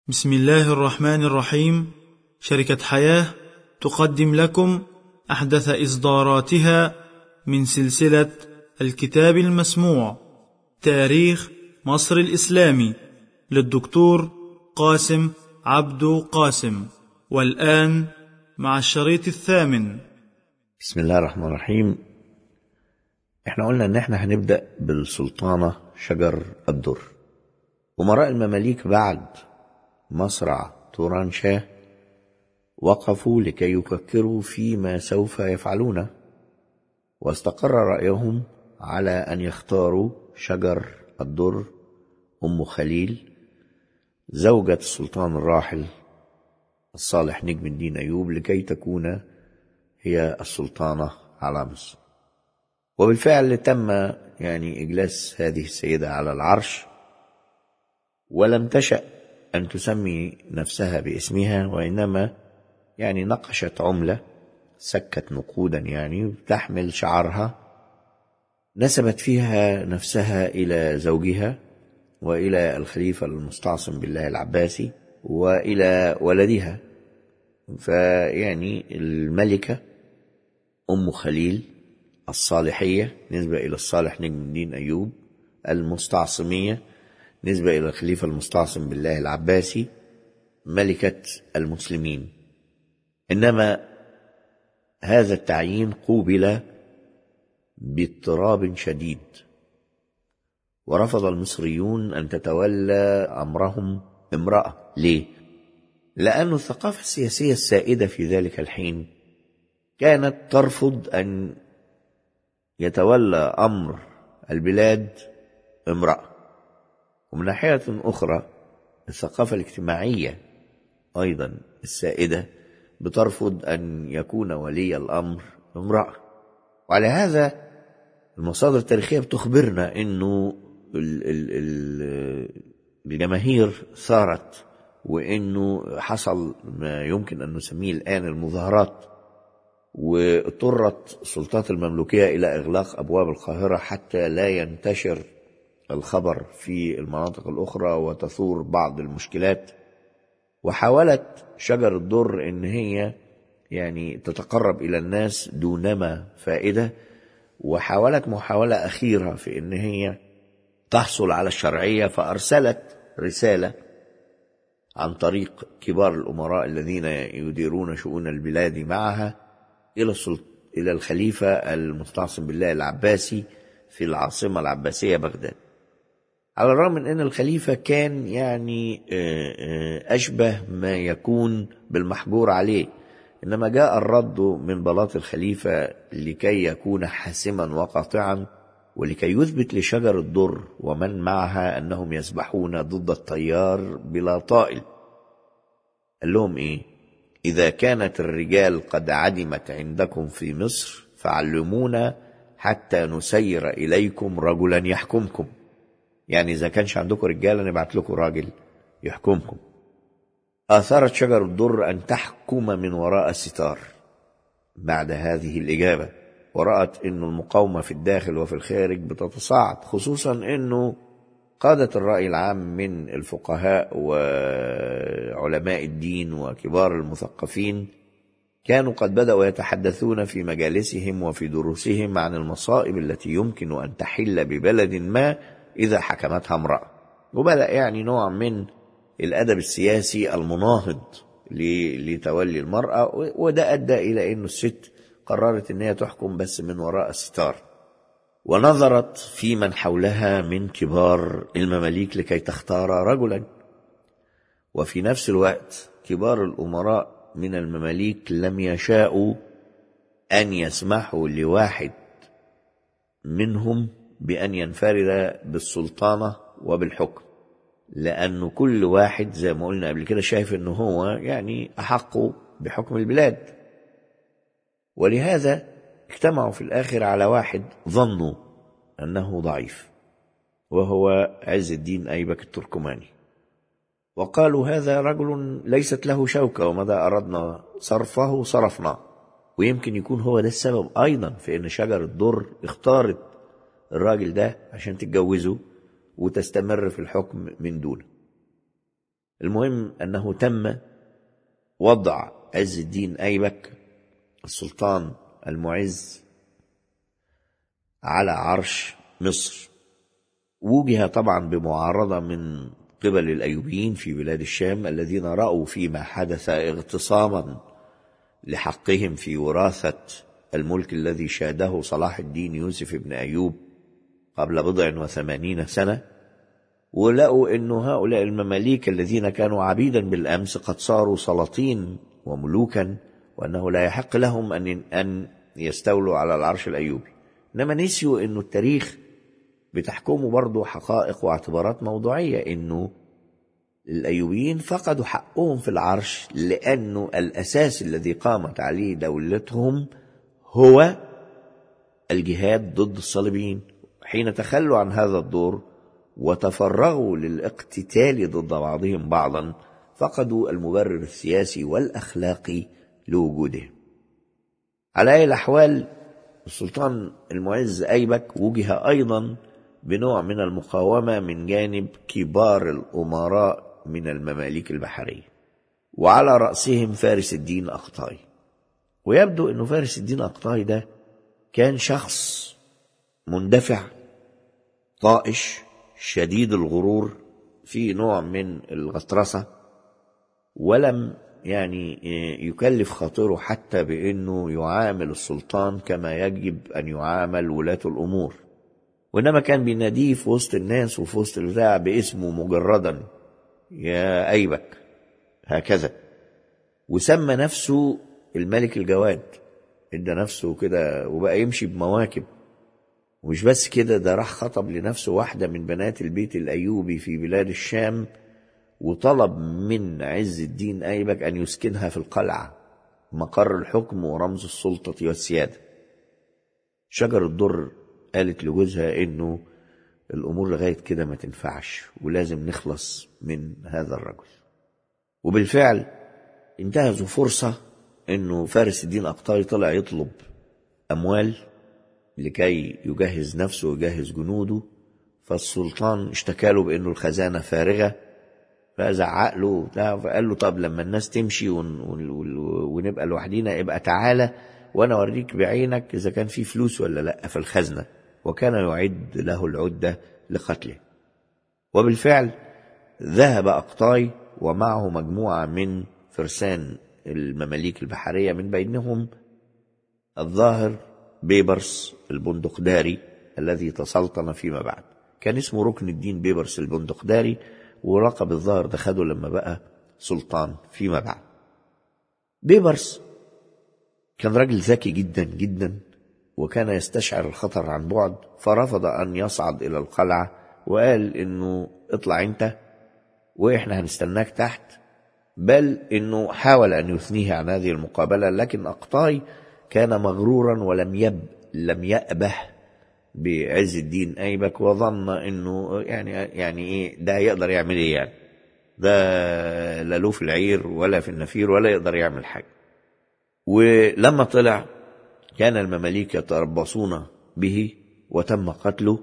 بسم الله الرحمن الرحيم شركة حياة تقدم لكم أحدث إصداراتها من سلسلة الكتاب المسموع تاريخ مصر الإسلامي للدكتور قاسم عبدو قاسم والآن مع الشريط الثامن بسم الله الرحمن الرحيم احنا قلنا ان احنا هنبدأ بالسلطانة شجر الدر أمراء المماليك بعد مصرع توران شاه وقفوا لكي يفكروا فيما سوف يفعلونه واستقر رأيهم على أن يختاروا شجر الدر أم خليل زوجة السلطان الراحل الصالح نجم الدين أيوب لكي تكون هي السلطانة على مصر وبالفعل تم يعني إجلاس هذه السيدة على العرش ولم تشأ أن تسمي نفسها باسمها وإنما يعني نقشت عملة سكت نقودا يعني تحمل شعرها نسبت فيها نفسها إلى زوجها وإلى الخليفة المستعصم بالله العباسي وإلى ولدها فيعني الملكة أم خليل الصالحية نسبة إلى الصالح نجم الدين أيوب المستعصمية نسبة إلى الخليفة المستعصم بالله العباسي ملكة المسلمين إنما هذا التعيين قوبل باضطراب شديد ورفض المصريون أن تتولى أمرهم امرأة ليه؟ لأن الثقافة السياسية السائدة في ذلك الحين كانت ترفض أن يتولى أمر البلاد امرأة ومن ناحية أخرى الثقافة الاجتماعية أيضا السائدة بترفض أن يكون ولي الأمر امرأة وعلى هذا المصادر التاريخية بتخبرنا أنه الجماهير ثارت وأنه حصل ما يمكن أن نسميه الآن المظاهرات واضطرت السلطات المملوكية إلى إغلاق أبواب القاهرة حتى لا ينتشر الخبر في المناطق الأخرى وتثور بعض المشكلات وحاولت شجر الدر إن هي يعني تتقرب إلى الناس دونما فائدة وحاولت محاولة أخيرة في إن هي تحصل على الشرعية فأرسلت رسالة عن طريق كبار الأمراء الذين يديرون شؤون البلاد معها إلى إلى الخليفة المستعصم بالله العباسي في العاصمة العباسية بغداد على الرغم من أن الخليفة كان يعني أشبه ما يكون بالمحجور عليه إنما جاء الرد من بلاط الخليفة لكي يكون حاسما وقاطعا ولكي يثبت لشجر الدر ومن معها أنهم يسبحون ضد التيار بلا طائل قال لهم إيه إذا كانت الرجال قد عدمت عندكم في مصر فعلمونا حتى نسير إليكم رجلا يحكمكم يعني إذا كانش عندكم رجالة نبعت لكم راجل يحكمكم آثرت شجر الدر أن تحكم من وراء الستار بعد هذه الإجابة ورأت أن المقاومة في الداخل وفي الخارج بتتصاعد خصوصا أنه قادة الرأي العام من الفقهاء وعلماء الدين وكبار المثقفين كانوا قد بدأوا يتحدثون في مجالسهم وفي دروسهم عن المصائب التي يمكن أن تحل ببلد ما إذا حكمتها امرأة وبدأ يعني نوع من الأدب السياسي المناهض لتولي المرأة وده أدى إلى أن الست قررت أن هي تحكم بس من وراء الستار ونظرت في من حولها من كبار المماليك لكي تختار رجلا وفي نفس الوقت كبار الأمراء من المماليك لم يشاءوا أن يسمحوا لواحد منهم بأن ينفرد بالسلطنة وبالحكم لأنه كل واحد زي ما قلنا قبل كده شايف أنه هو يعني أحق بحكم البلاد ولهذا اجتمعوا في الآخر على واحد ظنوا أنه ضعيف وهو عز الدين أيبك التركماني وقالوا هذا رجل ليست له شوكة ومدى أردنا صرفه صرفنا ويمكن يكون هو ده السبب أيضا في أن شجر الدر اختارت الراجل ده عشان تتجوزه وتستمر في الحكم من دونه المهم أنه تم وضع عز الدين أيبك السلطان المعز على عرش مصر وجه طبعا بمعارضة من قبل الأيوبيين في بلاد الشام الذين رأوا فيما حدث اغتصاما لحقهم في وراثة الملك الذي شاده صلاح الدين يوسف بن أيوب قبل بضع وثمانين سنة ولقوا أن هؤلاء المماليك الذين كانوا عبيدا بالأمس قد صاروا سلاطين وملوكا وأنه لا يحق لهم أن أن يستولوا على العرش الأيوبي إنما نسيوا أنه التاريخ بتحكمه برضه حقائق واعتبارات موضوعية إنه الأيوبيين فقدوا حقهم في العرش لأنه الأساس الذي قامت عليه دولتهم هو الجهاد ضد الصليبيين حين تخلوا عن هذا الدور وتفرغوا للاقتتال ضد بعضهم بعضا فقدوا المبرر السياسي والأخلاقي لوجودهم على أي الأحوال السلطان المعز أيبك وجه أيضا بنوع من المقاومة من جانب كبار الأمراء من المماليك البحرية وعلى رأسهم فارس الدين أقطاي ويبدو أنه فارس الدين أقطاي ده كان شخص مندفع طائش شديد الغرور في نوع من الغطرسة ولم يعني يكلف خاطره حتى بأنه يعامل السلطان كما يجب أن يعامل ولاة الأمور وإنما كان بيناديه في وسط الناس وفي وسط البتاع باسمه مجردا يا أيبك هكذا وسمى نفسه الملك الجواد ادى نفسه كده وبقى يمشي بمواكب ومش بس كده ده راح خطب لنفسه واحدة من بنات البيت الأيوبي في بلاد الشام وطلب من عز الدين أيبك أن يسكنها في القلعة مقر الحكم ورمز السلطة والسيادة شجر الدر قالت لجوزها إنه الأمور لغاية كده ما تنفعش ولازم نخلص من هذا الرجل وبالفعل انتهزوا فرصة إنه فارس الدين أقطاري طلع يطلب أموال لكي يجهز نفسه ويجهز جنوده فالسلطان اشتكى له بأنه الخزانة فارغة فزعق له وبتاع فقال له طب لما الناس تمشي ون ون ونبقى لوحدينا ابقى تعالى وانا اوريك بعينك اذا كان في فلوس ولا لا في الخزنه وكان يعد له العده لقتله وبالفعل ذهب اقطاي ومعه مجموعه من فرسان المماليك البحريه من بينهم الظاهر بيبرس البندقداري الذي تسلطن فيما بعد كان اسمه ركن الدين بيبرس البندقداري ولقب الظاهر ده خده لما بقى سلطان فيما بعد بيبرس كان راجل ذكي جدا جدا وكان يستشعر الخطر عن بعد فرفض أن يصعد إلى القلعة وقال إنه اطلع أنت وإحنا هنستناك تحت بل إنه حاول أن يثنيه عن هذه المقابلة لكن أقطاي كان مغرورا ولم يب لم يأبه بعز الدين أيبك وظن انه يعني يعني ايه ده يقدر يعمل ايه يعني ده لا له في العير ولا في النفير ولا يقدر يعمل حاجه ولما طلع كان المماليك يتربصون به وتم قتله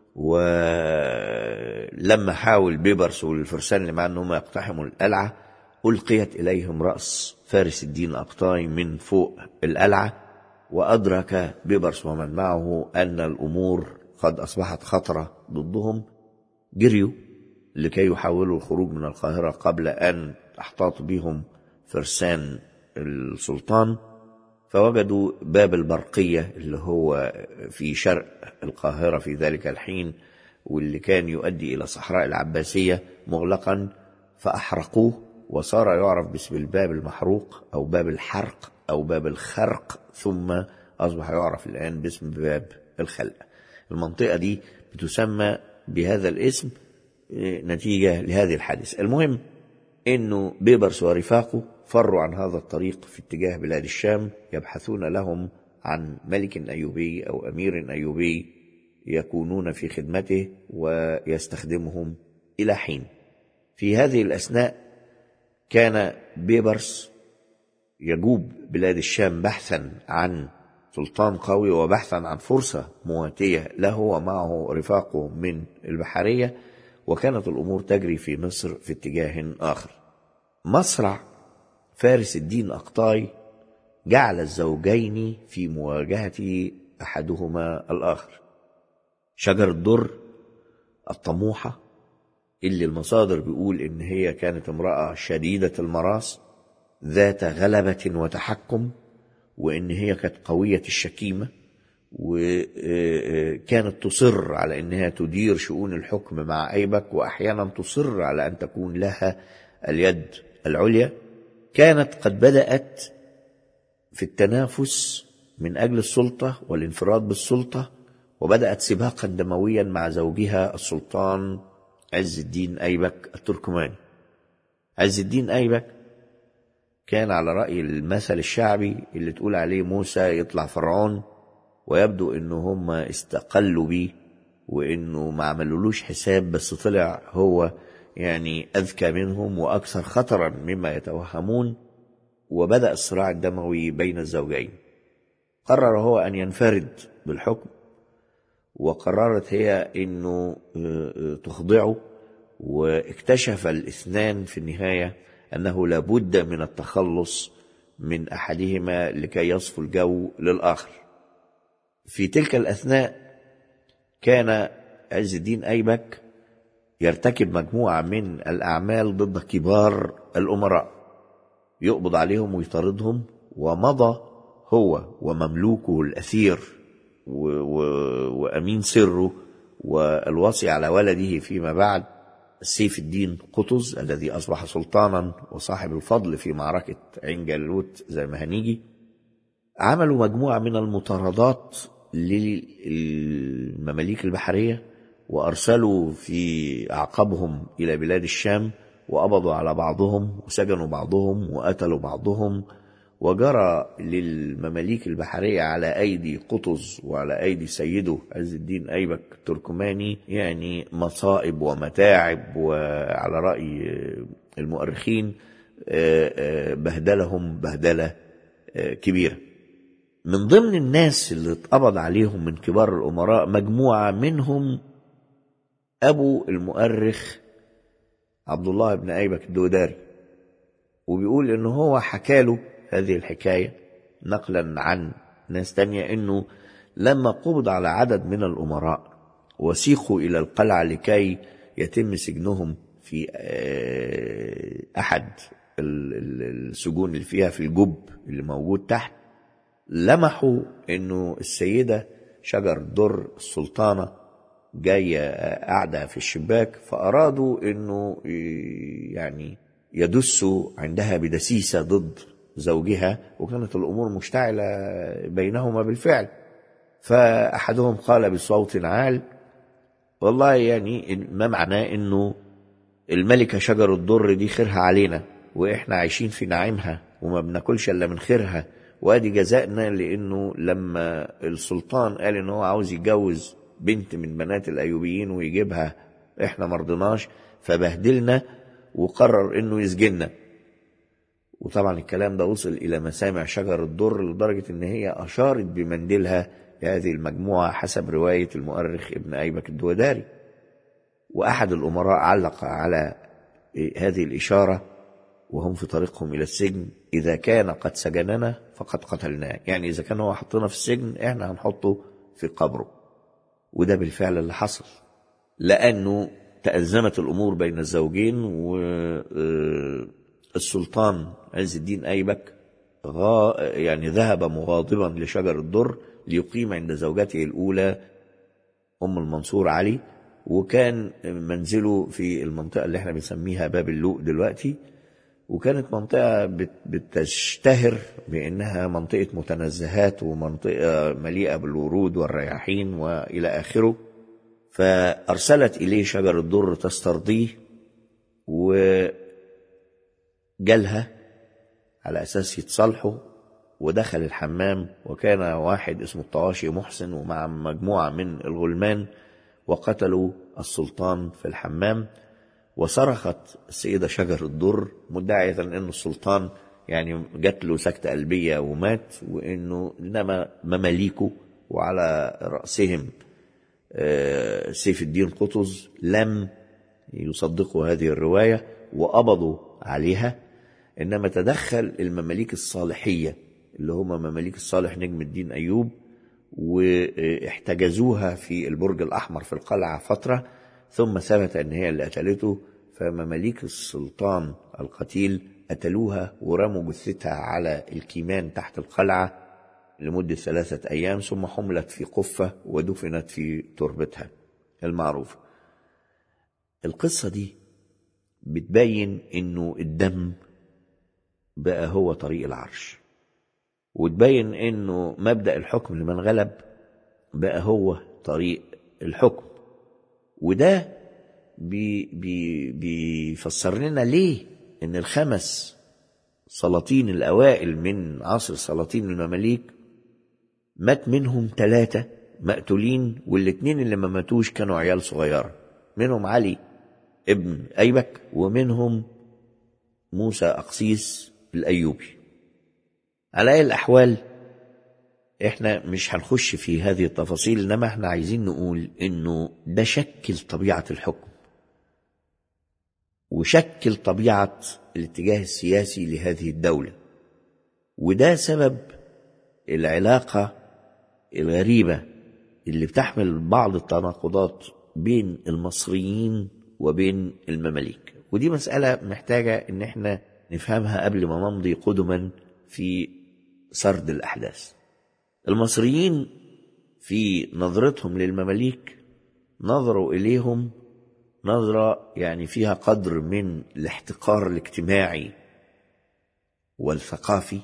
ولما حاول بيبرس والفرسان اللي معاه انهم يقتحموا القلعه القيت اليهم راس فارس الدين اقطاي من فوق القلعه وأدرك بيبرس ومن معه أن الأمور قد أصبحت خطرة ضدهم جريوا لكي يحاولوا الخروج من القاهرة قبل أن تحتاط بهم فرسان السلطان فوجدوا باب البرقية اللي هو في شرق القاهرة في ذلك الحين واللي كان يؤدي إلى صحراء العباسية مغلقا فأحرقوه وصار يعرف باسم الباب المحروق أو باب الحرق أو باب الخرق ثم أصبح يعرف الآن باسم باب الخلق المنطقة دي بتسمى بهذا الاسم نتيجة لهذه الحادثة المهم أنه بيبرس ورفاقه فروا عن هذا الطريق في اتجاه بلاد الشام يبحثون لهم عن ملك أيوبي أو أمير أيوبي يكونون في خدمته ويستخدمهم إلى حين في هذه الأثناء كان بيبرس يجوب بلاد الشام بحثا عن سلطان قوي وبحثا عن فرصة مواتية له ومعه رفاقه من البحرية وكانت الأمور تجري في مصر في اتجاه آخر مصرع فارس الدين أقطاي جعل الزوجين في مواجهة أحدهما الآخر شجر الدر الطموحة اللي المصادر بيقول إن هي كانت امرأة شديدة المراس ذات غلبة وتحكم وإن هي كانت قوية الشكيمة وكانت تصر على انها تدير شؤون الحكم مع ايبك واحيانا تصر على ان تكون لها اليد العليا كانت قد بدات في التنافس من اجل السلطه والانفراد بالسلطه وبدات سباقا دمويا مع زوجها السلطان عز الدين ايبك التركماني عز الدين ايبك كان على راي المثل الشعبي اللي تقول عليه موسى يطلع فرعون ويبدو انه هم استقلوا بيه وانه ما عملولوش حساب بس طلع هو يعني اذكى منهم واكثر خطرا مما يتوهمون وبدا الصراع الدموي بين الزوجين قرر هو ان ينفرد بالحكم وقررت هي انه تخضعه واكتشف الاثنان في النهايه انه لابد من التخلص من احدهما لكي يصفو الجو للاخر في تلك الأثناء كان عز الدين أيبك يرتكب مجموعة من الأعمال ضد كبار الأمراء يقبض عليهم ويطاردهم ومضى هو ومملوكه الأثير و و وأمين سره والوصي على ولده فيما بعد سيف الدين قطز الذي أصبح سلطانا وصاحب الفضل في معركة عين جالوت زي ما هنيجي عملوا مجموعة من المطاردات للمماليك البحرية وأرسلوا في أعقابهم إلى بلاد الشام وقبضوا على بعضهم وسجنوا بعضهم وقتلوا بعضهم وجرى للمماليك البحرية على أيدي قطز وعلى أيدي سيده عز الدين أيبك التركماني يعني مصائب ومتاعب وعلى رأي المؤرخين بهدلهم بهدلة كبيرة من ضمن الناس اللي اتقبض عليهم من كبار الأمراء مجموعة منهم أبو المؤرخ عبد الله بن أيبك الدوداري وبيقول إنه هو حكى له هذه الحكاية نقلا عن ناس تانية إنه لما قبض على عدد من الأمراء وسيقوا إلى القلعة لكي يتم سجنهم في أحد السجون اللي فيها في الجب اللي موجود تحت لمحوا انه السيدة شجر در السلطانة جاية قاعدة في الشباك فأرادوا انه يعني يدسوا عندها بدسيسة ضد زوجها وكانت الأمور مشتعلة بينهما بالفعل فأحدهم قال بصوت عال والله يعني ما معناه انه الملكة شجر الضر دي خيرها علينا واحنا عايشين في نعيمها وما بناكلش الا من خيرها وادي جزائنا لانه لما السلطان قال ان هو عاوز يتجوز بنت من بنات الايوبيين ويجيبها احنا مرضناش فبهدلنا وقرر انه يسجننا وطبعا الكلام ده وصل الى مسامع شجر الضر لدرجه ان هي اشارت بمنديلها لهذه المجموعه حسب روايه المؤرخ ابن ايبك الدوداري واحد الامراء علق على هذه الاشاره وهم في طريقهم إلى السجن إذا كان قد سجننا فقد قتلناه يعني إذا كان هو حطنا في السجن إحنا هنحطه في قبره وده بالفعل اللي حصل لأنه تأزمت الأمور بين الزوجين والسلطان عز الدين أيبك غا يعني ذهب مغاضبا لشجر الدر ليقيم عند زوجته الأولى أم المنصور علي وكان منزله في المنطقة اللي احنا بنسميها باب اللوق دلوقتي وكانت منطقة بتشتهر بأنها منطقة متنزهات ومنطقة مليئة بالورود والرياحين وإلى آخره فأرسلت إليه شجر الدر تسترضيه وجالها على أساس يتصالحوا ودخل الحمام وكان واحد اسمه الطواشي محسن ومع مجموعة من الغلمان وقتلوا السلطان في الحمام وصرخت السيدة شجر الدر مدعية أن السلطان يعني جات له سكتة قلبية ومات وأنه إنما مماليكه وعلى رأسهم سيف الدين قطز لم يصدقوا هذه الرواية وقبضوا عليها إنما تدخل المماليك الصالحية اللي هم مماليك الصالح نجم الدين أيوب واحتجزوها في البرج الأحمر في القلعة فترة ثم ثبت أن هي اللي قتلته فمماليك السلطان القتيل قتلوها ورموا جثتها على الكيمان تحت القلعة لمدة ثلاثة أيام ثم حملت في قفة ودفنت في تربتها المعروفة القصة دي بتبين انه الدم بقى هو طريق العرش وتبين انه مبدأ الحكم لمن غلب بقى هو طريق الحكم وده بي بي بيفسر لنا ليه ان الخمس سلاطين الاوائل من عصر سلاطين المماليك مات منهم ثلاثة مقتولين والاتنين اللي ما ماتوش كانوا عيال صغيرة منهم علي ابن أيبك ومنهم موسى أقسيس الأيوبي على أي الأحوال احنا مش هنخش في هذه التفاصيل انما احنا عايزين نقول انه ده شكل طبيعة الحكم وشكل طبيعة الاتجاه السياسي لهذه الدولة وده سبب العلاقة الغريبة اللي بتحمل بعض التناقضات بين المصريين وبين المماليك ودي مسألة محتاجة ان احنا نفهمها قبل ما نمضي قدما في سرد الأحداث المصريين في نظرتهم للمماليك نظروا إليهم نظرة يعني فيها قدر من الاحتقار الاجتماعي والثقافي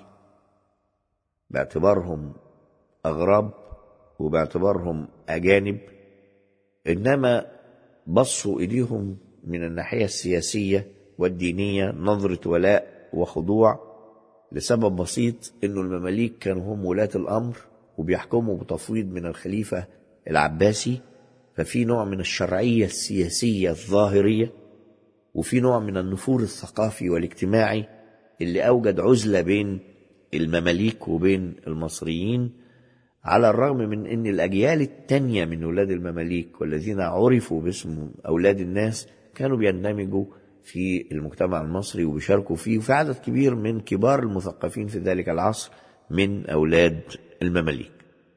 باعتبارهم أغراب وباعتبارهم أجانب إنما بصوا إليهم من الناحية السياسية والدينية نظرة ولاء وخضوع لسبب بسيط إنه المماليك كانوا هم ولاة الأمر وبيحكموا بتفويض من الخليفة العباسي ففي نوع من الشرعية السياسية الظاهرية وفي نوع من النفور الثقافي والاجتماعي اللي أوجد عزلة بين المماليك وبين المصريين على الرغم من أن الأجيال التانية من أولاد المماليك والذين عرفوا باسم أولاد الناس كانوا بيندمجوا في المجتمع المصري وبيشاركوا فيه وفي عدد كبير من كبار المثقفين في ذلك العصر من أولاد المماليك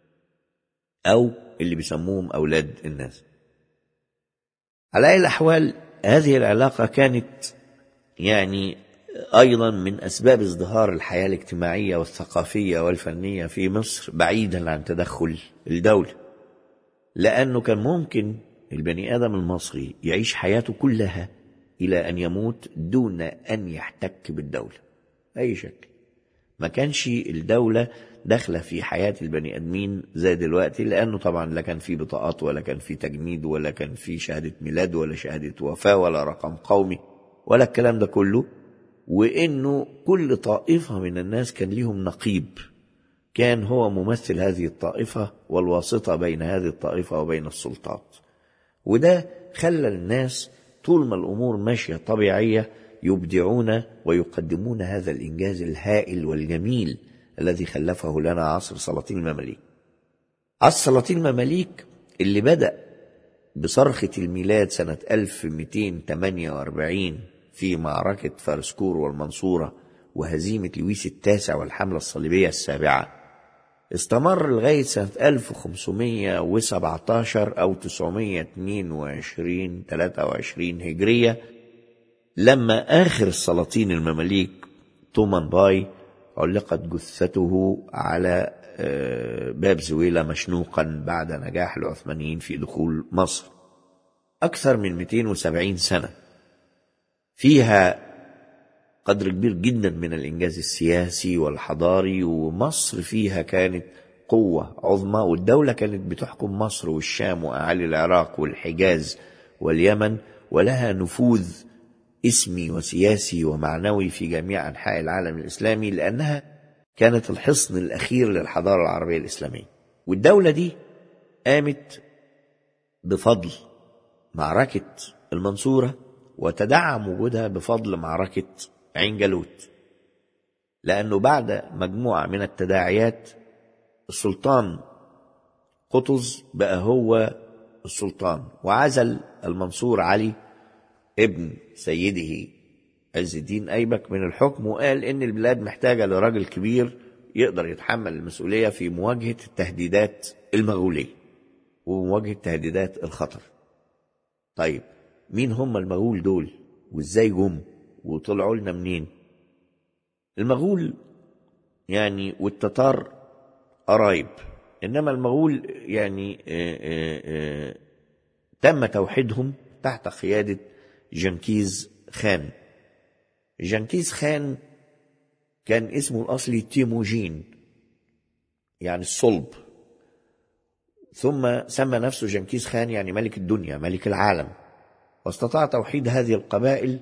أو اللي بيسموهم أولاد الناس على أي الأحوال هذه العلاقة كانت يعني أيضا من أسباب ازدهار الحياة الاجتماعية والثقافية والفنية في مصر بعيدا عن تدخل الدولة لأنه كان ممكن البني آدم المصري يعيش حياته كلها إلى أن يموت دون أن يحتك بالدولة أي شكل ما كانش الدولة داخلة في حياة البني آدمين زي دلوقتي لأنه طبعا لا كان في بطاقات ولا كان في تجميد ولا كان في شهادة ميلاد ولا شهادة وفاة ولا رقم قومي ولا الكلام ده كله وإنه كل طائفة من الناس كان ليهم نقيب كان هو ممثل هذه الطائفة والواسطة بين هذه الطائفة وبين السلطات وده خلى الناس طول ما الأمور ماشية طبيعية يبدعون ويقدمون هذا الإنجاز الهائل والجميل الذي خلفه لنا عصر سلاطين المماليك عصر سلاطين المماليك اللي بدأ بصرخة الميلاد سنة 1248 في معركة فارسكور والمنصورة وهزيمة لويس التاسع والحملة الصليبية السابعة استمر لغاية سنة 1517 أو 922 23 هجرية لما آخر السلاطين المماليك تومان باي علقت جثته على باب زويلة مشنوقا بعد نجاح العثمانيين في دخول مصر أكثر من 270 سنة فيها قدر كبير جدا من الإنجاز السياسي والحضاري ومصر فيها كانت قوة عظمى والدولة كانت بتحكم مصر والشام وأعالي العراق والحجاز واليمن ولها نفوذ اسمي وسياسي ومعنوي في جميع أنحاء العالم الإسلامي لأنها كانت الحصن الأخير للحضارة العربية الإسلامية والدولة دي قامت بفضل معركة المنصورة وتدعم وجودها بفضل معركة عين جالوت لأنه بعد مجموعة من التداعيات السلطان قطز بقى هو السلطان وعزل المنصور علي ابن سيده عز الدين أيبك من الحكم وقال إن البلاد محتاجة لراجل كبير يقدر يتحمل المسؤولية في مواجهة التهديدات المغولية ومواجهة تهديدات الخطر طيب مين هم المغول دول وازاي جم وطلعوا لنا منين المغول يعني والتتار قرايب انما المغول يعني آآ آآ تم توحيدهم تحت قيادة جنكيز خان جنكيز خان كان اسمه الأصلي تيموجين يعني الصلب ثم سمى نفسه جنكيز خان يعني ملك الدنيا ملك العالم واستطاع توحيد هذه القبائل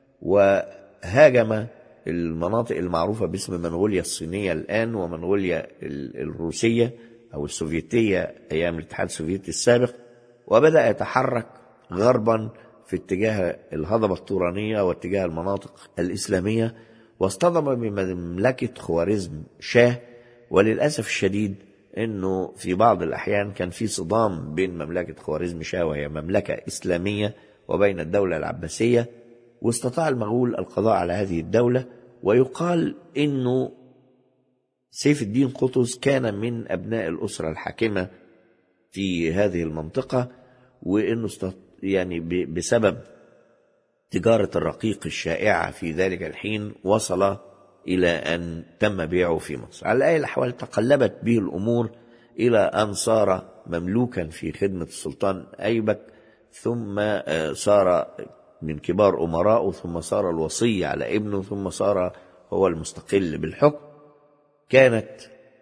وهاجم المناطق المعروفة باسم منغوليا الصينية الآن ومنغوليا الروسية أو السوفيتية أيام الاتحاد السوفيتي السابق وبدأ يتحرك غربا في اتجاه الهضبة الطورانية واتجاه المناطق الإسلامية واصطدم بمملكة خوارزم شاه وللأسف الشديد أنه في بعض الأحيان كان في صدام بين مملكة خوارزم شاه وهي مملكة إسلامية وبين الدولة العباسية واستطاع المغول القضاء على هذه الدولة ويقال أنه سيف الدين قطز كان من أبناء الأسرة الحاكمة في هذه المنطقة وأنه يعني بسبب تجارة الرقيق الشائعة في ذلك الحين وصل إلى أن تم بيعه في مصر على أي الأحوال تقلبت به الأمور إلى أن صار مملوكا في خدمة السلطان أيبك ثم صار من كبار أمرائه ثم صار الوصي على ابنه ثم صار هو المستقل بالحكم كانت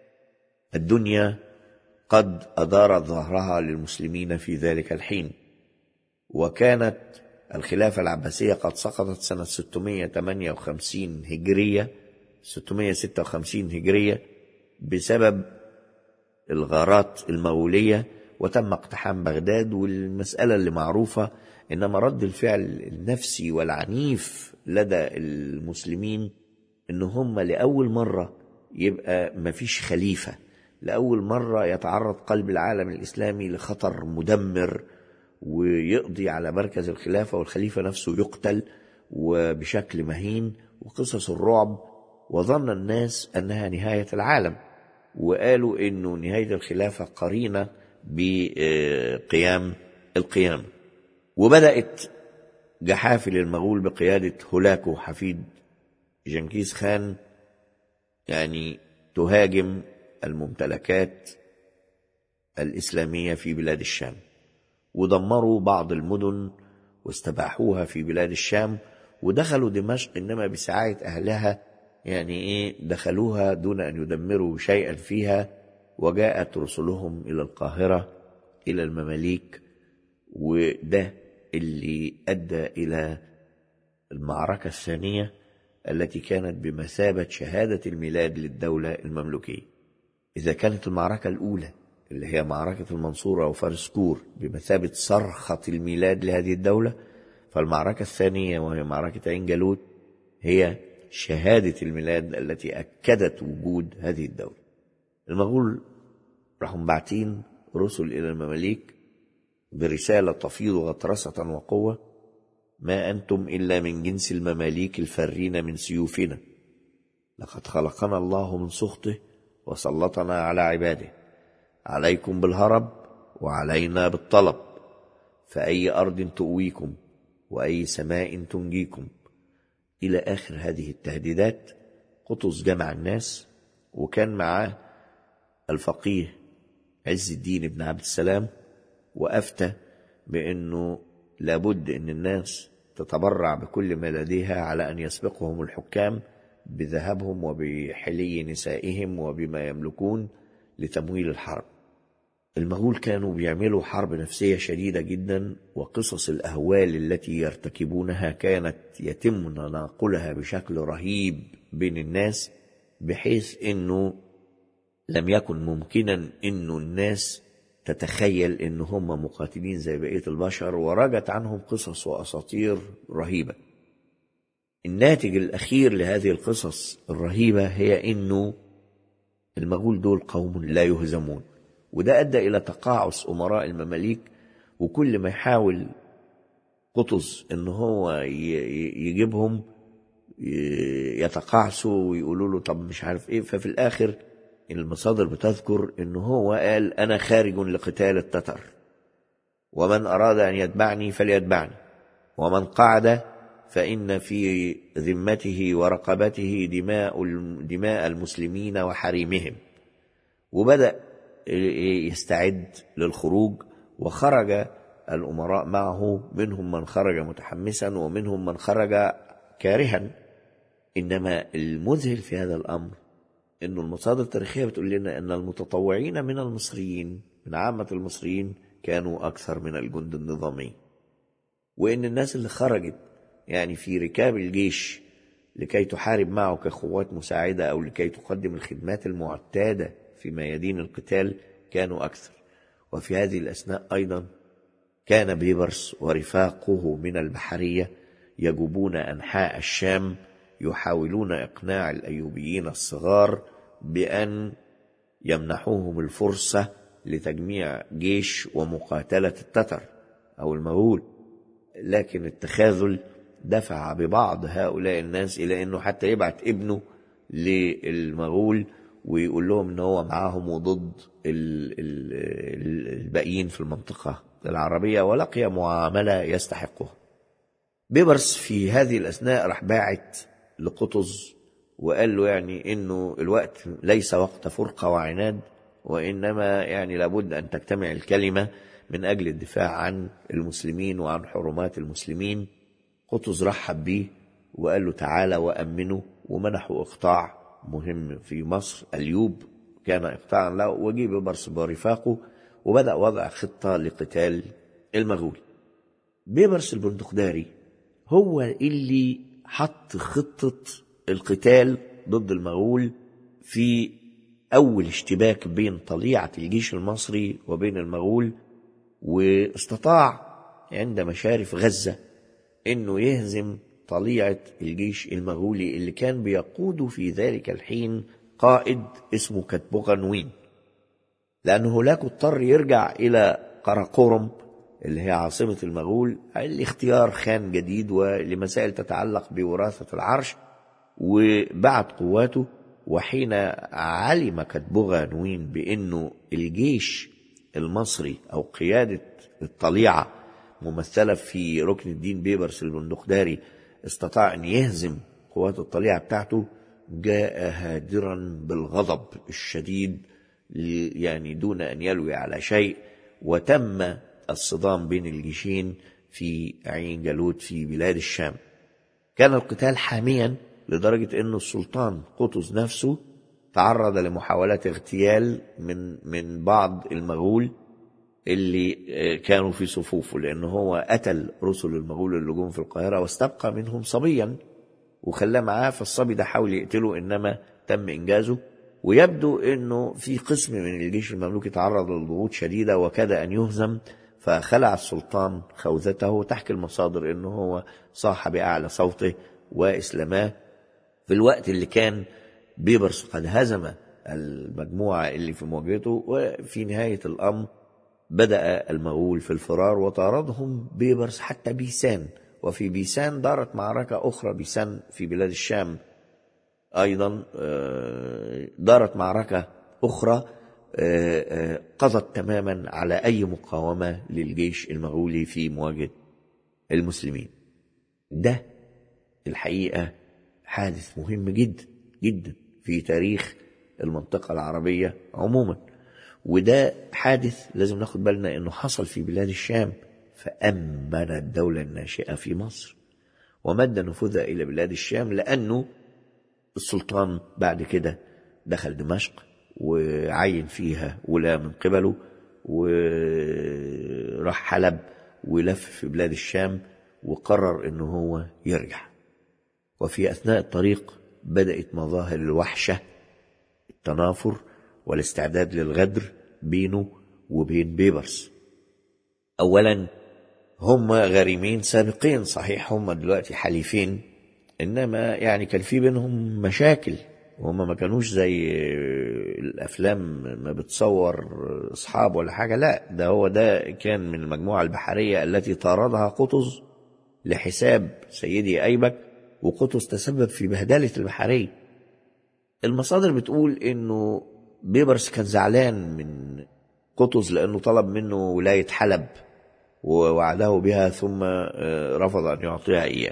الدنيا قد أدارت ظهرها للمسلمين في ذلك الحين وكانت الخلافة العباسية قد سقطت سنة 658 هجرية 656 هجرية بسبب الغارات المغولية وتم اقتحام بغداد والمسألة اللي معروفة إنما رد الفعل النفسي والعنيف لدى المسلمين إن هم لأول مرة يبقى مفيش خليفة لأول مرة يتعرض قلب العالم الإسلامي لخطر مدمر ويقضي على مركز الخلافة والخليفة نفسه يقتل وبشكل مهين وقصص الرعب وظن الناس أنها نهاية العالم وقالوا أنه نهاية الخلافة قرينة بقيام القيامة وبدأت جحافل المغول بقيادة هولاكو حفيد جنكيز خان يعني تهاجم الممتلكات الإسلامية في بلاد الشام ودمروا بعض المدن واستباحوها في بلاد الشام ودخلوا دمشق إنما بسعاية أهلها يعني إيه دخلوها دون أن يدمروا شيئا فيها وجاءت رسلهم إلى القاهرة إلى المماليك وده اللي أدى إلى المعركة الثانية التي كانت بمثابة شهادة الميلاد للدولة المملوكية إذا كانت المعركة الأولى اللي هي معركة المنصورة وفارسكور بمثابة صرخة الميلاد لهذه الدولة فالمعركة الثانية وهي معركة عين جالوت هي شهادة الميلاد التي أكدت وجود هذه الدولة المغول راحوا باعتين رسل إلى المماليك برسالة تفيض غطرسة وقوة ما أنتم إلا من جنس المماليك الفرين من سيوفنا لقد خلقنا الله من سخطه وسلطنا على عباده عليكم بالهرب وعلينا بالطلب فأي أرض تؤويكم وأي سماء تنجيكم إلى آخر هذه التهديدات قطز جمع الناس وكان معاه الفقيه عز الدين بن عبد السلام وأفتى بأنه لابد أن الناس تتبرع بكل ما لديها على أن يسبقهم الحكام بذهبهم وبحلي نسائهم وبما يملكون لتمويل الحرب المغول كانوا بيعملوا حرب نفسية شديدة جدا وقصص الأهوال التي يرتكبونها كانت يتم تناقلها بشكل رهيب بين الناس بحيث أنه لم يكن ممكنا أنه الناس تتخيل أن هم مقاتلين زي بقية البشر ورجت عنهم قصص وأساطير رهيبة الناتج الأخير لهذه القصص الرهيبة هي أنه المغول دول قوم لا يهزمون وده أدى إلى تقاعس أمراء المماليك وكل ما يحاول قطز ان هو ي- ي- يجيبهم ي- يتقاعسوا ويقولوا له طب مش عارف ايه ففي الاخر المصادر بتذكر ان هو قال انا خارج لقتال التتر ومن اراد ان يتبعني فليتبعني ومن قعد فان في ذمته ورقبته دماء دماء المسلمين وحريمهم وبدا يستعد للخروج وخرج الامراء معه منهم من خرج متحمسا ومنهم من خرج كارها انما المذهل في هذا الامر انه المصادر التاريخيه بتقول لنا ان المتطوعين من المصريين من عامه المصريين كانوا اكثر من الجند النظامي وان الناس اللي خرجت يعني في ركاب الجيش لكي تحارب معه كقوات مساعده او لكي تقدم الخدمات المعتاده في ميادين القتال كانوا اكثر وفي هذه الاثناء ايضا كان بيبرس ورفاقه من البحريه يجوبون انحاء الشام يحاولون اقناع الايوبيين الصغار بان يمنحوهم الفرصه لتجميع جيش ومقاتله التتر او المغول لكن التخاذل دفع ببعض هؤلاء الناس الى انه حتى يبعت ابنه للمغول ويقول لهم ان هو معاهم وضد ال- ال- الباقيين في المنطقه العربيه ولقي معامله يستحقها. بيبرس في هذه الاثناء راح باعت لقطز وقال له يعني انه الوقت ليس وقت فرقه وعناد وانما يعني لابد ان تجتمع الكلمه من اجل الدفاع عن المسلمين وعن حرمات المسلمين قطز رحب بيه وقال له تعالى وامنه ومنحه اقطاع مهم في مصر اليوب كان اقطاعا له وجي بيبرس برفاقه وبدا وضع خطه لقتال المغول بيبرس البندقداري هو اللي حط خطة القتال ضد المغول في أول اشتباك بين طليعة الجيش المصري وبين المغول واستطاع عند مشارف غزة انه يهزم طليعة الجيش المغولي اللي كان بيقوده في ذلك الحين قائد اسمه كتبوغنوين لأنه هناك اضطر يرجع إلى قراقورم اللي هي عاصمة المغول لاختيار خان جديد ولمسائل تتعلق بوراثة العرش وبعت قواته وحين علم كتبوغنوين بأنه الجيش المصري أو قيادة الطليعة ممثلة في ركن الدين بيبرس البندقداري استطاع أن يهزم قوات الطليعة بتاعته جاء هادرا بالغضب الشديد يعني دون أن يلوي على شيء وتم الصدام بين الجيشين في عين جالوت في بلاد الشام كان القتال حاميا لدرجة أن السلطان قطز نفسه تعرض لمحاولات اغتيال من من بعض المغول اللي كانوا في صفوفه لأنه هو قتل رسل المغول اللي جم في القاهرة واستبقى منهم صبيا وخلاه معاه فالصبي ده حاول يقتله إنما تم إنجازه ويبدو أنه في قسم من الجيش المملوكي تعرض لضغوط شديدة وكاد أن يهزم فخلع السلطان خوذته وتحكي المصادر أنه هو صاح بأعلى صوته وإسلاماه في الوقت اللي كان بيبرس قد هزم المجموعة اللي في مواجهته وفي نهاية الأمر بدأ المغول في الفرار وطاردهم بيبرس حتى بيسان وفي بيسان دارت معركة أخرى بيسان في بلاد الشام أيضا دارت معركة أخرى قضت تماما على أي مقاومة للجيش المغولي في مواجهة المسلمين ده الحقيقة حادث مهم جدا جدا في تاريخ المنطقة العربية عموما وده حادث لازم ناخد بالنا انه حصل في بلاد الشام فأمن الدولة الناشئة في مصر ومد نفوذها إلى بلاد الشام لأنه السلطان بعد كده دخل دمشق وعين فيها ولاة من قبله وراح حلب ولف في بلاد الشام وقرر انه هو يرجع وفي اثناء الطريق بدات مظاهر الوحشه التنافر والاستعداد للغدر بينه وبين بيبرس اولا هم غريمين سابقين صحيح هم دلوقتي حليفين انما يعني كان في بينهم مشاكل وهم ما كانوش زي الافلام ما بتصور اصحاب ولا حاجه لا ده هو ده كان من المجموعه البحريه التي طاردها قطز لحساب سيدي أيبك وقطز تسبب في بهدلة البحرية المصادر بتقول إنه بيبرس كان زعلان من قطز لأنه طلب منه ولاية حلب ووعده بها ثم آه، رفض أن يعطيها إياه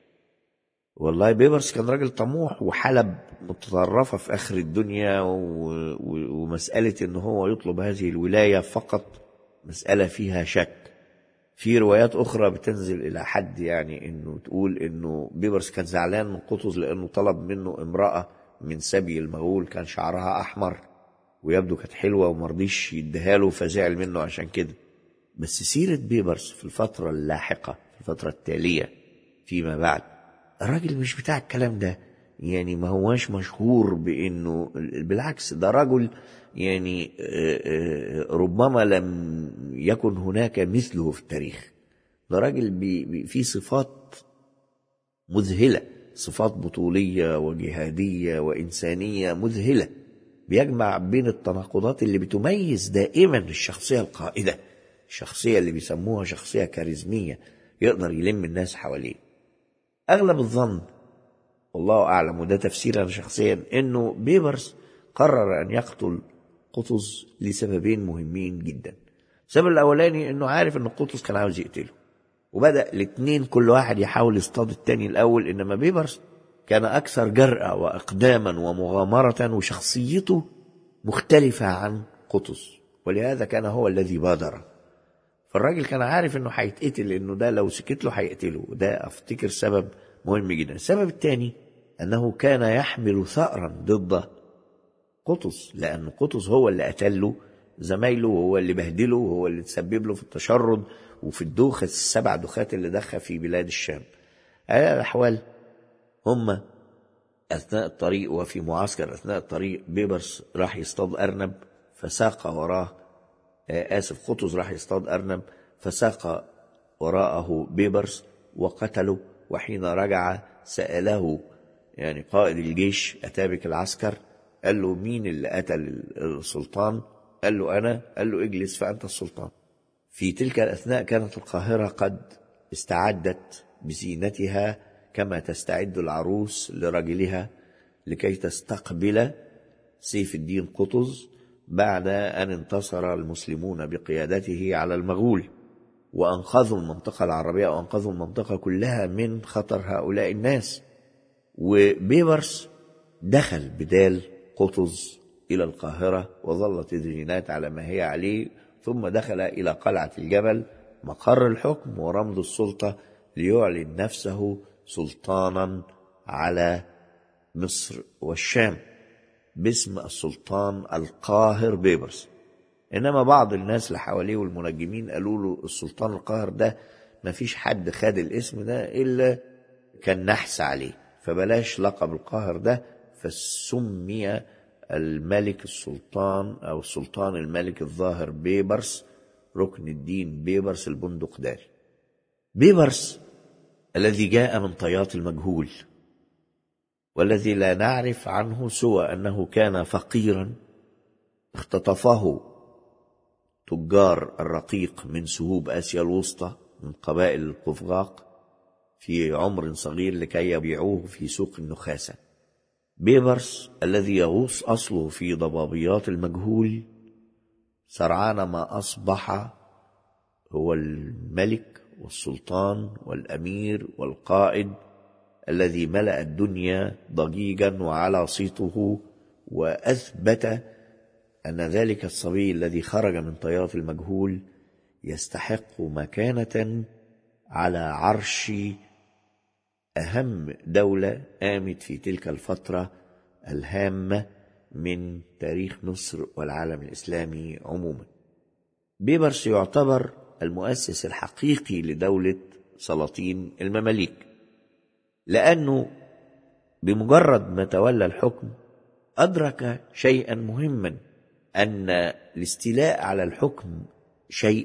والله بيبرس كان راجل طموح وحلب متطرفة في آخر الدنيا و- و- ومسألة إن هو يطلب هذه الولاية فقط مسألة فيها شك في روايات أخرى بتنزل إلى حد يعني إنه تقول إنه بيبرس كان زعلان من قطز لأنه طلب منه امرأة من سبي المغول كان شعرها أحمر ويبدو كانت حلوة ومرضيش يديها له فزعل منه عشان كده بس سيرة بيبرس في الفترة اللاحقة في الفترة التالية فيما بعد الراجل مش بتاع الكلام ده يعني ما هواش مشهور بانه بالعكس ده رجل يعني آه، آه، ربما لم يكن هناك مثله في التاريخ ده راجل بي- بي- فيه صفات مذهلة صفات بطولية وجهادية وإنسانية مذهلة بيجمع بين التناقضات اللي بتميز دائما الشخصية القائدة الشخصية اللي بيسموها شخصية كاريزمية يقدر يلم الناس حواليه أغلب الظن والله أعلم وده تفسير أنا شخصيا إنه بيبرس قرر أن يقتل قطز لسببين مهمين جدا السبب الأولاني إنه عارف إن قطز كان عاوز يقتله وبدأ الاتنين كل واحد يحاول يصطاد التاني الأول إنما بيبرس كان أكثر جرأة وإقداما ومغامرة وشخصيته مختلفة عن قطز ولهذا كان هو الذي بادر فالراجل كان عارف انه هيتقتل لانه ده لو سكت له هيقتله وده افتكر سبب مهم جدا السبب الثاني انه كان يحمل ثأرا ضد قطز لان قطز هو اللي قتله زمايله وهو اللي بهدله وهو اللي تسبب له في التشرد وفي الدوخة السبع دوخات اللي دخل في بلاد الشام على الأحوال هم أثناء الطريق وفي معسكر أثناء الطريق بيبرس راح يصطاد أرنب فساق وراه آه، آسف قطز راح يصطاد أرنب فساق وراءه بيبرس وقتله وحين رجع سأله يعني قائد الجيش أتابك العسكر قال له مين اللي قتل السلطان قال له أنا قال له اجلس فأنت السلطان في تلك الأثناء كانت القاهرة قد استعدت بزينتها كما تستعد العروس لرجلها لكي تستقبل سيف الدين قطز بعد أن انتصر المسلمون بقيادته على المغول وأنقذوا المنطقة العربية وأنقذوا المنطقة كلها من خطر هؤلاء الناس وبيبرس دخل بدال قطز إلى القاهرة وظلت الزينات على ما هي عليه ثم دخل إلى قلعة الجبل مقر الحكم ورمز السلطة ليعلن نفسه سلطانا على مصر والشام باسم السلطان القاهر بيبرس انما بعض الناس اللي حواليه والمنجمين قالوا له السلطان القاهر ده ما فيش حد خد الاسم ده الا كان نحس عليه فبلاش لقب القاهر ده فسمي الملك السلطان او السلطان الملك الظاهر بيبرس ركن الدين بيبرس البندقداري بيبرس الذي جاء من طيات المجهول والذي لا نعرف عنه سوى انه كان فقيرا اختطفه تجار الرقيق من سهوب اسيا الوسطى من قبائل القفقاق في عمر صغير لكي يبيعوه في سوق النخاسه بيبرس الذي يغوص اصله في ضبابيات المجهول سرعان ما اصبح هو الملك والسلطان والامير والقائد الذي ملا الدنيا ضجيجا وعلى صيته واثبت ان ذلك الصبي الذي خرج من طيات المجهول يستحق مكانه على عرش اهم دوله قامت في تلك الفتره الهامه من تاريخ مصر والعالم الاسلامي عموما بيبرس يعتبر المؤسس الحقيقي لدوله سلاطين المماليك لانه بمجرد ما تولى الحكم ادرك شيئا مهما ان الاستيلاء على الحكم شيء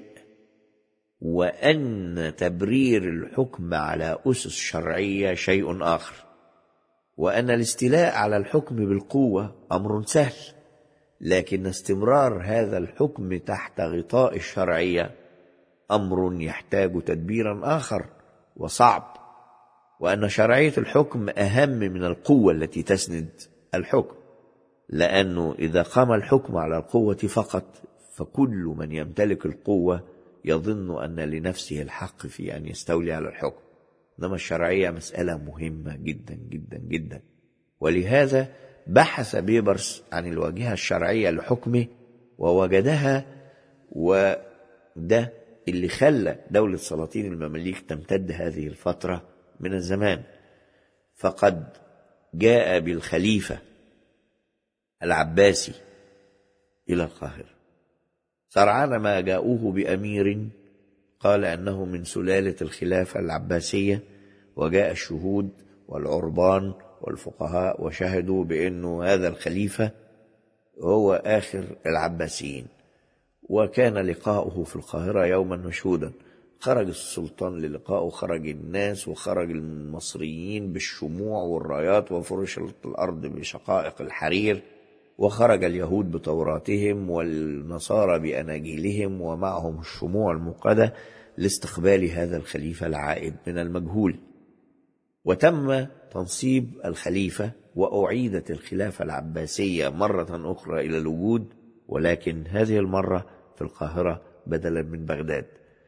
وان تبرير الحكم على اسس شرعيه شيء اخر وان الاستيلاء على الحكم بالقوه امر سهل لكن استمرار هذا الحكم تحت غطاء الشرعيه امر يحتاج تدبيرا اخر وصعب وأن شرعية الحكم أهم من القوة التي تسند الحكم لأنه إذا قام الحكم على القوة فقط فكل من يمتلك القوة يظن أن لنفسه الحق في أن يستولي على الحكم إنما الشرعية مسألة مهمة جدا جدا جدا ولهذا بحث بيبرس عن الواجهة الشرعية لحكمه ووجدها وده اللي خلى دولة سلاطين المماليك تمتد هذه الفترة من الزمان فقد جاء بالخليفة العباسي إلى القاهرة سرعان ما جاءوه بأمير قال أنه من سلالة الخلافة العباسية وجاء الشهود والعربان والفقهاء وشهدوا بأنه هذا الخليفة هو آخر العباسيين وكان لقاؤه في القاهرة يوما مشهودا خرج السلطان للقائه خرج الناس وخرج المصريين بالشموع والرايات وفرشت الأرض بشقائق الحرير وخرج اليهود بتوراتهم والنصارى بأناجيلهم ومعهم الشموع الموقدة لاستقبال هذا الخليفة العائد من المجهول وتم تنصيب الخليفة وأعيدت الخلافة العباسية مرة أخرى إلى الوجود ولكن هذه المرة في القاهرة بدلا من بغداد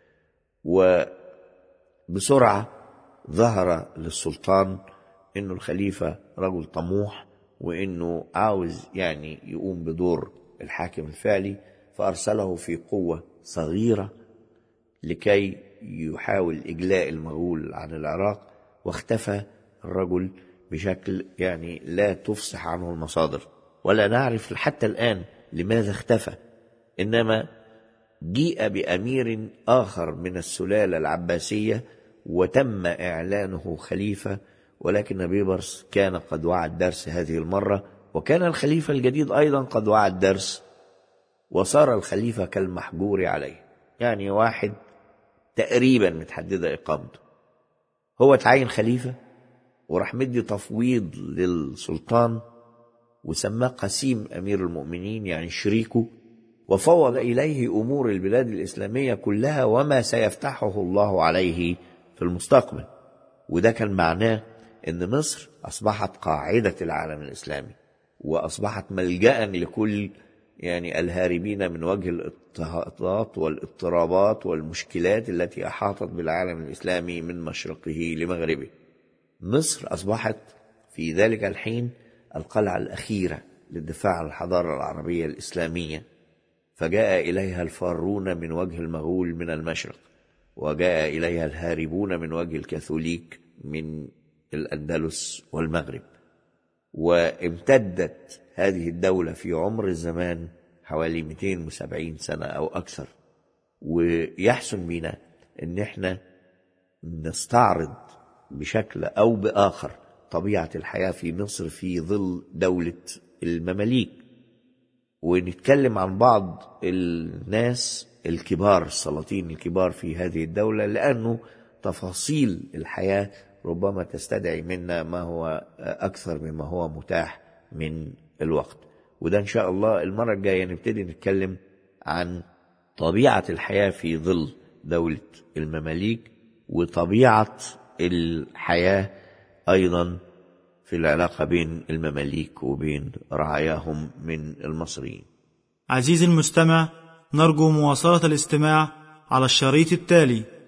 وبسرعة ظهر للسلطان أنه الخليفة رجل طموح وأنه عاوز يعني يقوم بدور الحاكم الفعلي فأرسله في قوة صغيرة لكي يحاول إجلاء المغول عن العراق واختفى الرجل بشكل يعني لا تفصح عنه المصادر ولا نعرف حتى الآن لماذا اختفى إنما جيء بأمير آخر من السلالة العباسية وتم إعلانه خليفة ولكن بيبرس كان قد وعى الدرس هذه المرة وكان الخليفة الجديد أيضا قد وعى الدرس وصار الخليفة كالمحجور عليه يعني واحد تقريبا متحددة إقامته هو تعين خليفة وراح مدي تفويض للسلطان وسماه قسيم أمير المؤمنين يعني شريكه وفوض إليه أمور البلاد الإسلامية كلها وما سيفتحه الله عليه في المستقبل وده كان معناه أن مصر أصبحت قاعدة العالم الإسلامي وأصبحت ملجأ لكل يعني الهاربين من وجه الاضطهادات والاضطرابات والمشكلات التي أحاطت بالعالم الإسلامي من مشرقه لمغربه مصر أصبحت في ذلك الحين القلعة الأخيرة للدفاع عن الحضارة العربية الإسلامية فجاء إليها الفارون من وجه المغول من المشرق وجاء إليها الهاربون من وجه الكاثوليك من الأندلس والمغرب وامتدت هذه الدولة في عمر الزمان حوالي 270 سنة أو أكثر ويحسن بنا أن احنا نستعرض بشكل أو بآخر طبيعة الحياة في مصر في ظل دولة المماليك ونتكلم عن بعض الناس الكبار السلاطين الكبار في هذه الدولة لأنه تفاصيل الحياة ربما تستدعي منا ما هو أكثر مما هو متاح من الوقت وده إن شاء الله المرة الجاية نبتدي نتكلم عن طبيعة الحياة في ظل دولة المماليك وطبيعة الحياة أيضا في العلاقة بين المماليك وبين رعاياهم من المصريين عزيزي المستمع نرجو مواصلة الاستماع على الشريط التالي